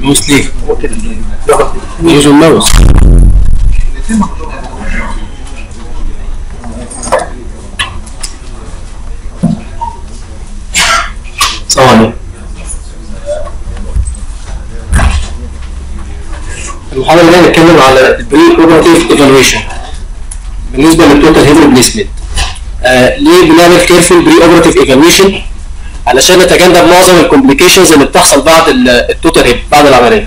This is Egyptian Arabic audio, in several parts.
ماوس ليه؟ يوز الماوس ثواني المحاضرة اللي هنتكلم على البري اوبراتيف ايفالويشن بالنسبة للتوتال هيد ريبليسمنت آه ليه بنعمل كيرفول بري اوبراتيف ايفالويشن علشان نتجنب معظم الكومبليكيشنز اللي بتحصل بعد التوتال هيب بعد العمليه.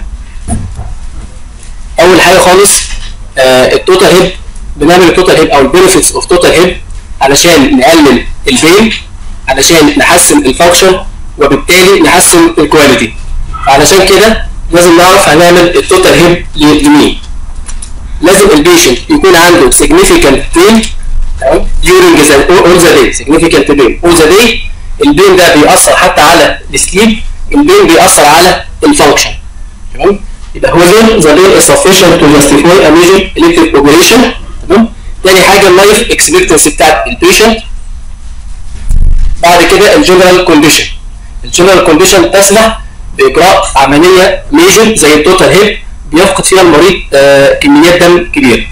اول حاجه خالص آه التوتال هيب بنعمل التوتال هيب او البينفيتس اوف توتال هيب علشان نقلل البين علشان نحسن الفانكشن وبالتالي نحسن الكواليتي. علشان كده لازم نعرف هنعمل التوتال هيب لمين. لازم البيشنت يكون عنده significant pain تمام during the all the day significant pain all the day البين ده بيأثر حتى على السليب البين بيأثر على الفانكشن تمام يبقى هو then the pain is sufficient to justify a major elective operation تمام تاني حاجه اللايف اكسبكتنسي بتاعت البيشنت بعد كده الجنرال كونديشن الجنرال كونديشن تسمح باجراء عمليه ميجر زي التوتال هيب بيفقد فيها المريض آه كميات دم كبيره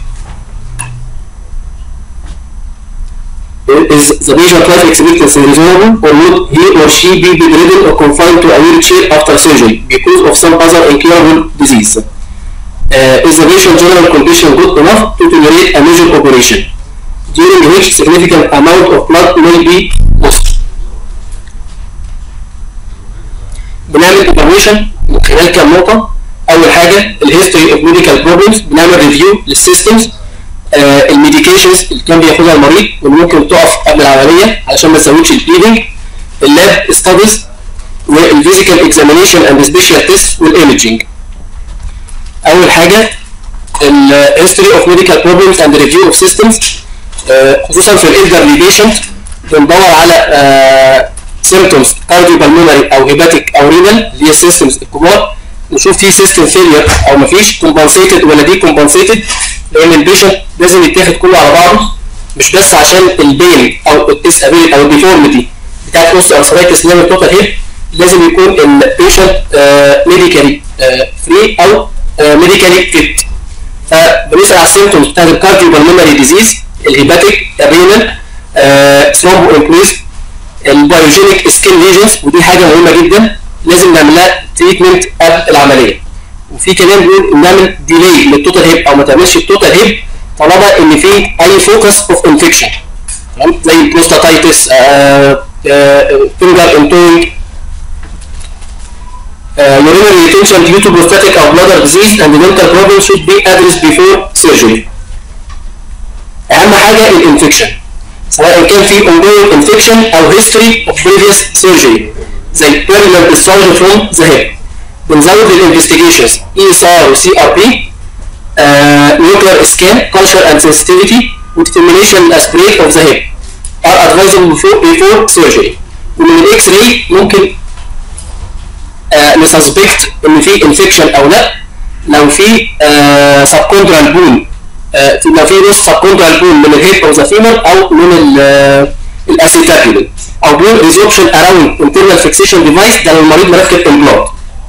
is the patient life expectancy reasonable or would he or she be bedridden or confined to a wheelchair after surgery because of some other incurable disease? Uh, is the patient general condition good enough to tolerate a major operation during which significant amount of blood may be lost? بنعمل evaluation من خلال كام نقطة أول حاجة الهيستوري اوف ميديكال بروبلمز بنعمل ريفيو للسيستمز آه الميديكيشنز اللي كان بياخدها المريض واللي ممكن تقف قبل العمليه علشان ما تزودش البليدنج اللاب ستاديز والفيزيكال اكزامينيشن اند سبيشال تيست والايمجنج اول حاجه الهيستوري اوف ميديكال بروبلمز اند ريفيو اوف سيستمز خصوصا في الالدرلي بيشنت بندور على سيمتومز كارديو بالمونري او هيباتيك او رينال اللي هي السيستمز الكبار نشوف في سيستم فيلير او مفيش كومبنسيتد ولا دي كومبنسيتد لان البيشنت لازم يتاخد كله على بعضه مش بس عشان البين او الديسابيلتي او الديفورميتي بتاعت اوس ارثرايتس اللي هي التوتال هيب لازم يكون البيشنت ميديكالي فري او ميديكالي فيت فبنسال على السيمتومز بتاعت الكارديو بالمونري ديزيز الهيباتيك الرينال ثرومبو انكريز البايوجينيك سكين ليجنز ودي حاجه مهمه جدا لازم نعمل لها تريتمنت قبل العمليه وفي كلام بيقول نعمل ديلي للتوتال هيب او ما تعملش التوتال هيب طالما ان في اي فوكس اوف انفكشن تمام زي البروستاتايتس فينجر انتوينج urinary retention due to prostatic or bladder disease and dental problems should be addressed before surgery. اهم حاجه الانفكشن سواء كان في ongoing infection او history of previous surgery زي permanent discharge from the hip. بنزود الانفستيجيشنز اي اس ار وسي ار بي نيوكلير سكان كلشر اند سنسيتيفيتي وديترمينيشن اسبريت اوف ذا هيب ار ادفايزبل بيفور سيرجري ومن الاكس راي ممكن آه نسسبكت ان في انفكشن او لا لو في سب كونترال بون لو في نص سب كونترال بون من الهيب اوف ذا فيمر او من الاسيتابيولين او بون ريزوربشن اراوند انترنال فيكسيشن ديفايس ده لو المريض مركب امبلانت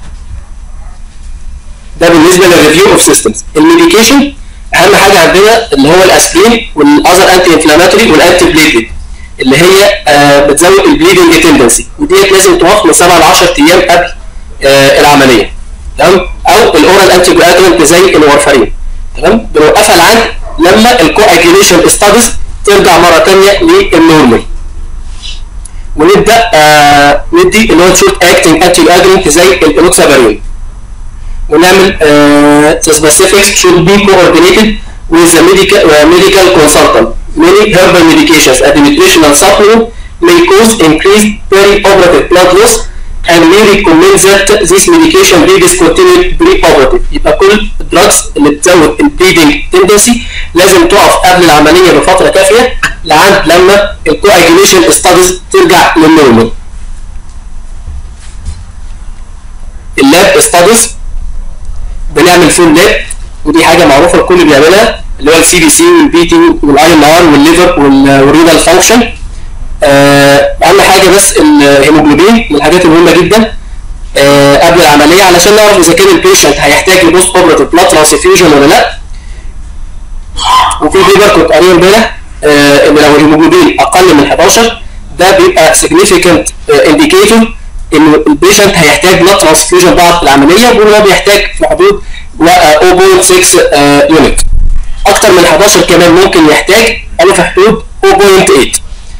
ده بالنسبه للريفيو اوف سيستمز الميديكيشن اهم حاجه عندنا اللي هو الاسبرين والاذر انتي انفلاماتوري والانتي بليتد اللي هي آه بتزود البليدنج تندنسي وديت لازم تقف من 7 ل 10 ايام قبل آه العمليه تمام او الاورال انتي كواجولانت زي الورفرين تمام بنوقفها العند لما الكواجيوليشن ستاديز ترجع مره ثانيه للنورمال ونبدا آه ندي اللي هو شورت اكتنج انتي كواجولانت زي الانوكسابارين ونعمل uh, the specifics should be coordinated with the medical, uh, medical consultant. Many herbal medications and nutritional supplements may cause increased perioperative blood loss and may recommend that this medication be discontinued pre-operative. يبقى كل drugs اللي بتزود البليدنج tendency لازم تقف قبل العملية بفترة كافية لعند لما الكواجيوليشن ستاديز ترجع للنورمال. اللاب ستاديز بنعمل فول لاب ودي حاجه معروفه الكل بيعملها اللي هو السي بي سي والبي تي والاي ام ار والليفر والرينال فانكشن اهم حاجه بس الهيموجلوبين من الحاجات المهمه جدا آه قبل العمليه علشان نعرف اذا كان البيشنت هيحتاج لبوست اوبراتيف بلاد ترانسفيوجن ولا لا وفي بيبر كنت قاريه امبارح آه ان لو الهيموجلوبين اقل من 11 ده بيبقى significant انديكيتور ان البيشنت هيحتاج بلاد ترانسفيوجن بعد العمليه بيقول هو بيحتاج في حدود 0.6 يونت اكتر من 11 كمان ممكن يحتاج قالوا في حدود 0.8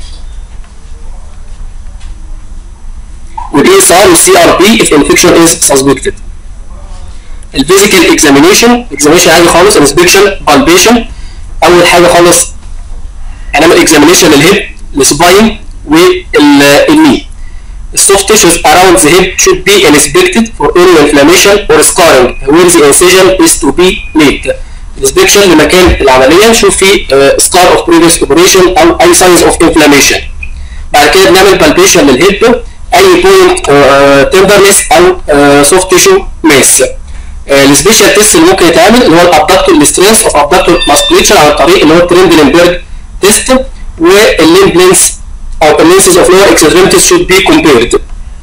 والاي اس ار والسي ار بي if infection is suspected الفيزيكال اكزامينيشن اكزامينيشن عادي خالص انسبكشن بالبيشن اول حاجه خالص هنعمل اكزامينيشن للهيب السباين والني السوفت tissues around the hip should be inspected for any inflammation or scarring where the incision is to be made. inspection لمكان العملية نشوف فيه uh, scar of previous operation أو أي signs of inflammation. بعد كده بنعمل palpation للهيب أي point uh, tenderness أو uh, soft tissue mass. السبيشال تيست اللي ممكن يتعمل اللي هو الابدكتور السترينث اوف ابدكتور ماسكليتشر عن طريق اللي هو الترندلنبرج تيست والليمب لينس او lenses of lower extremities should be compared.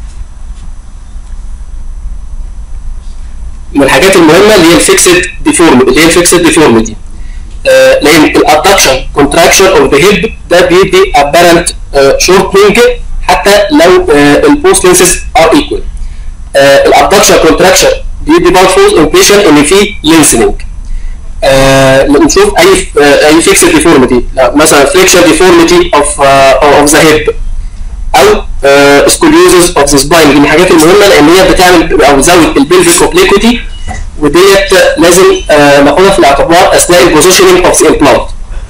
من الحاجات المهمه اللي هي الفيكسد ديفورميتي اللي هي الفيكسد ديفورميتي آه لان الادكشن كونتراكشن اوف ذا هيب ده بيدي ابيرنت شورتنج حتى لو البوست لينسز ار ايكوال الادكشن كونتراكشن بيدي برضه فوز امبريشن ان في لينسنج آه نشوف اي آه اي فيكسد ديفورميتي مثلا فليكشر ديفورميتي اوف اوف ذا هيب او سكوليوزز اوف ذا سباين دي من الحاجات المهمه لان هي بتعمل او بتزود البلفيك اوبليكوتي وديت لازم آه ناخدها في الاعتبار اثناء البوزيشننج اوف ذا امبلانت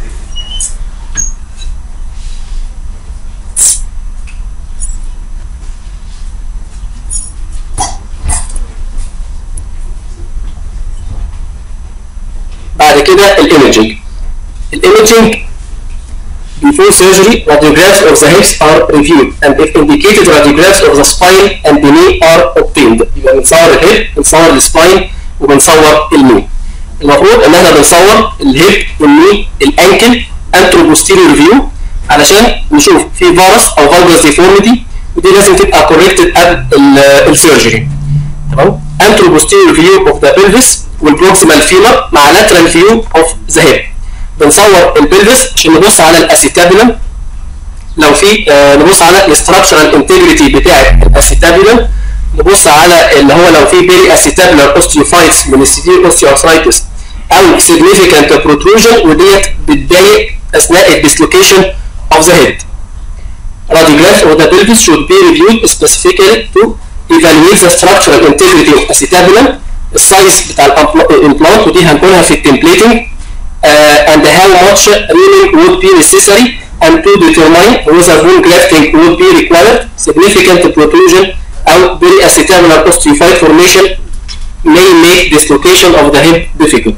بعد كده الايمجنج الايمجنج before surgery radiographs of the hips are reviewed and if indicated radiographs of the spine and the knee are obtained يبقى بنصور الهيب بنصور السباين وبنصور الني المفروض ان احنا بنصور الهيب والني الانكل انترو بوستيريور فيو علشان نشوف في فيروس او فالجوس ديفورميتي ودي لازم تبقى كوركتد قبل السيرجري تمام انترو بوستيريور فيو اوف ذا بلفس والبروكسيمال فيمر مع لاترال فيو اوف ذا هيب بنصور البلفس عشان نبص على الاسيتابيلم لو في آه نبص على الاستراكشرال انتجريتي بتاع الاسيتابيلم نبص على اللي هو لو في بيري اسيتابيلر اوستيوفايتس من السيفير اوستيوارثرايتس او significant protrusion وديت بتضايق اثناء الديسلوكيشن اوف ذا هيد Radiographs of the pelvis should be reviewed specifically to evaluate the structural integrity of acetabulum السايز بتاع الامبلانت ودي هنقولها في التمبليتنج uh, and how much reaming would be necessary and to determine whether bone grafting would be required significant protrusion أو periacetabular osteophyte formation may make dislocation of the hip difficult.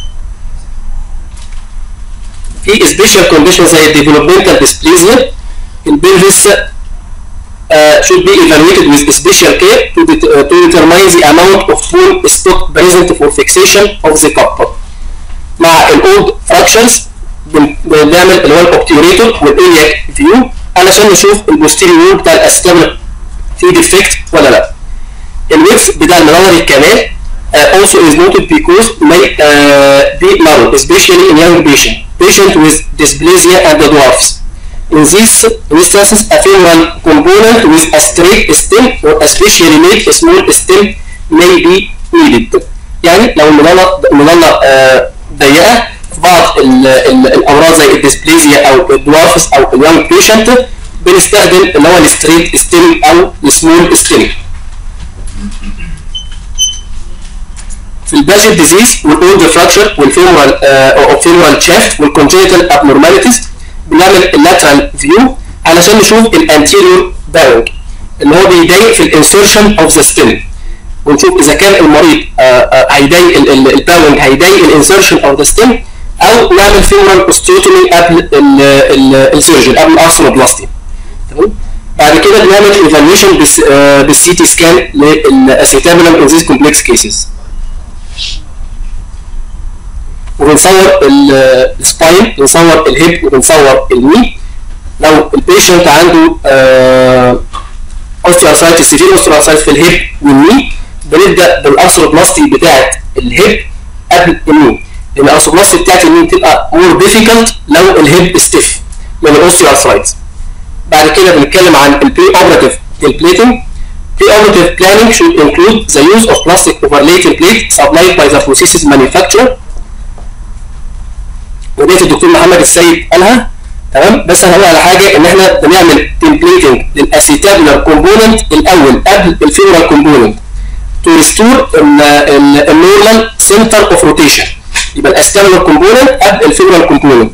في special conditions زي developmental dysplasia البلفس uh, should be evaluated with special care to, det uh, to determine the amount of bone stock present for fixation of the cup. مع الاولد فراكشرز بنعمل اللي هو الاوبتيوريتور والالياك فيو علشان نشوف البوستيريور بتاع الاستابل في ديفكت ولا لا. الويكس بتاع المنور الكمال uh, also is noted because may uh, be narrow especially in young patient patient with dysplasia and the dwarfs. In these instances, a femoral component with a straight stem or a specially made small stem may be needed. يعني لو المظلة المظلة آه ضيقة في بعض ال ال الأمراض زي الديسبليزيا أو الدوارفس أو اليونج بيشنت بنستخدم اللي هو الستريت ستيم أو السمول ستيم. في الباجت ديزيز والاولد فراكشر والفيمورال او فيمورال شافت والكونجنتال ابنورماليتيز بنعمل اللاترال فيو علشان نشوف الانتيريور باونج اللي هو بيضايق في الانسرشن اوف ذا ستيم ونشوف اذا كان المريض هيضايق الباونج هيضايق الانسرشن اوف ذا ستيم او نعمل فيمورال اوستيوتومي قبل السيرجن قبل الارثروبلاستي تمام بعد كده بنعمل ايفالويشن بالسي تي سكان للاسيتابولم ان ذيس كومبلكس كيسز وبنصور السباين بنصور الهيب وبنصور الني لو البيشنت عنده اوستيوارثرايتس سيفير اوستيوارثرايتس في الهيب والني بنبدا بالارثروبلاستي بتاعه الهيب قبل الني لان الارثروبلاستي بتاعه الني بتبقى مور ديفيكالت لو الهيب ستيف من الاوستيو ارثرايتس بعد كده بنتكلم عن البري اوبراتيف البليتنج Pre-operative planning should include the use of plastic overlay template supplied by the prosthesis manufacturer. وديت الدكتور محمد السيد قالها تمام بس انا هقول على حاجه ان احنا بنعمل تمبليتنج للاسيتابولار كومبوننت الاول قبل الفيمورال كومبوننت to restore النورمال سنتر اوف روتيشن يبقى الاسيتابولار كومبوننت قبل الفيمورال كومبوننت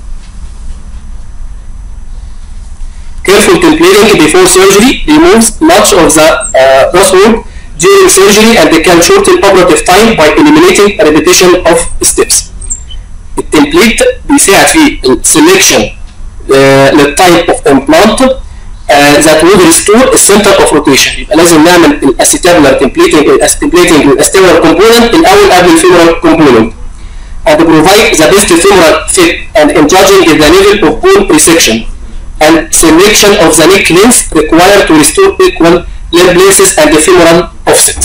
Careful templating before surgery removes much of the uh, crosswork during surgery and can shorten operative time by eliminating repetition of steps. التمبليت بيساعد في السلكشن للتايب اوف امبلانت that would restore the center of rotation يبقى لازم نعمل الاسيتابولار تمبليتنج التمبليتنج للاستابولار كومبوننت الاول قبل الفيمورال كومبوننت and provide the best femoral fit and in judging the level of bone resection and selection of the neck length required to restore equal limb lengths and the femoral offset.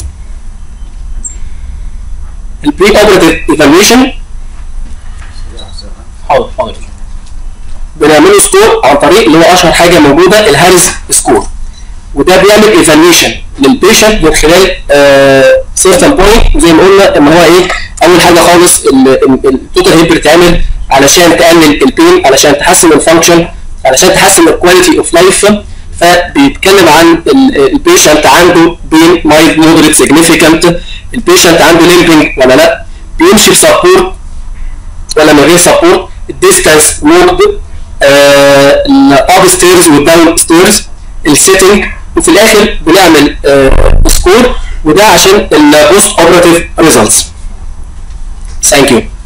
The pre-operative evaluation حاضر حاضر بنعمله سكور عن طريق اللي هو اشهر حاجه موجوده الهارس سكور وده بيعمل ايفالويشن للبيشنت من خلال سيرتن بوينت زي ما قلنا ان هو ايه اول حاجه خالص التوتال هيب بتتعمل علشان تقلل البين علشان تحسن الفانكشن علشان تحسن الكواليتي اوف لايف فبيتكلم عن البيشنت عنده بين مايلد مودريت سيجنيفيكانت البيشنت عنده ليمبنج ولا لا بيمشي بسبورت ولا من غير سبورت الديستانس وورد الاب ستيرز والداون ستيرز السيتنج وفي الاخر بنعمل سكور وده عشان البوست اوبراتيف ريزلتس ثانك يو